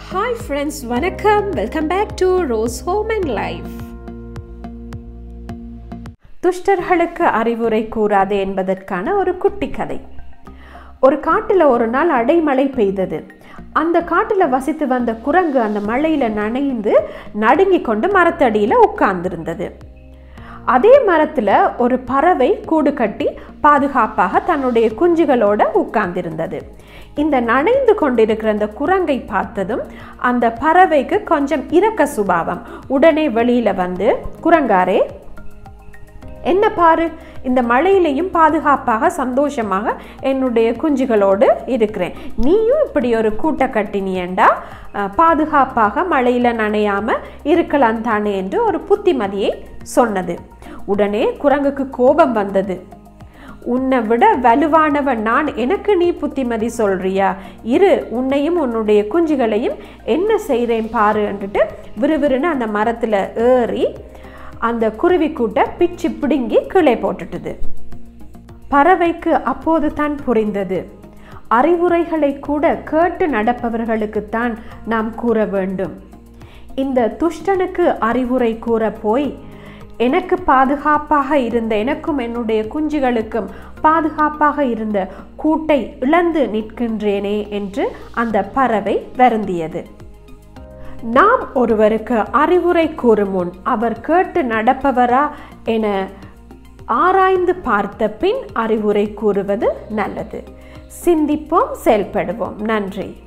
hi friends வணக்கம் welcome back to Rose home and life துஷ்டர்களுக்கு அறிவுரை கூறாது என்பதற்கான ஒரு குட்டி கதை ஒரு காட்டில் ஒரு நாள் அடைமழை பெய்தது அந்த காட்டில் வசித்து வந்த குரங்கு அந்த மழையில் நனைந்து நடுங்கி கொண்டு மரத்தடியில் உட்கார்ந்திருந்தது அதே மரத்தில் ஒரு பறவை கூடு கட்டி பாதுகாப்பாக தன்னுடைய குஞ்சுகளோட உட்கார்ந்திருந்தது இந்த நனைந்து கொண்டிருக்கிற அந்த குரங்கை பார்த்ததும் அந்த பறவைக்கு கொஞ்சம் இரக்க சுபாவம் உடனே வெளியில வந்து குரங்காரே என்ன பாரு இந்த மழையிலையும் பாதுகாப்பாக சந்தோஷமாக என்னுடைய குஞ்சுகளோடு இருக்கிறேன் நீயும் இப்படி ஒரு கூட்டை கட்டினியண்டா அஹ், பாதுகாப்பாக மழையில் நனையாம இருக்கலாம் தானே என்று ஒரு புத்திமதியை சொன்னது உடனே குரங்குக்கு கோபம் வந்தது உன்னை விட வலுவானவன் நான் எனக்கு நீ புத்திமதி சொல்றியா இரு உன்னையும் உன்னுடைய குஞ்சுகளையும் என்ன செய்கிறேன் பாரு என்றுட்டு விறுவிறுன்னு அந்த மரத்தில் ஏறி அந்த குருவி கூட்டை பிச்சு பிடுங்கி கீழே போட்டுட்டுது பறவைக்கு அப்போது தான் புரிந்தது அறிவுரைகளை கூட கேட்டு நடப்பவர்களுக்குத்தான் நாம் கூற வேண்டும் இந்த துஷ்டனுக்கு அறிவுரை கூற போய் எனக்கு பாதுகாப்பாக இருந்த எனக்கும் என்னுடைய குஞ்சுகளுக்கும் பாதுகாப்பாக இருந்த கூட்டை இழந்து நிற்கின்றேனே என்று அந்த பறவை வருந்தியது நாம் ஒருவருக்கு அறிவுரை கூறும் முன் அவர் கேட்டு நடப்பவரா என ஆராய்ந்து பார்த்த பின் அறிவுரை கூறுவது நல்லது சிந்திப்போம் செயல்படுவோம் நன்றி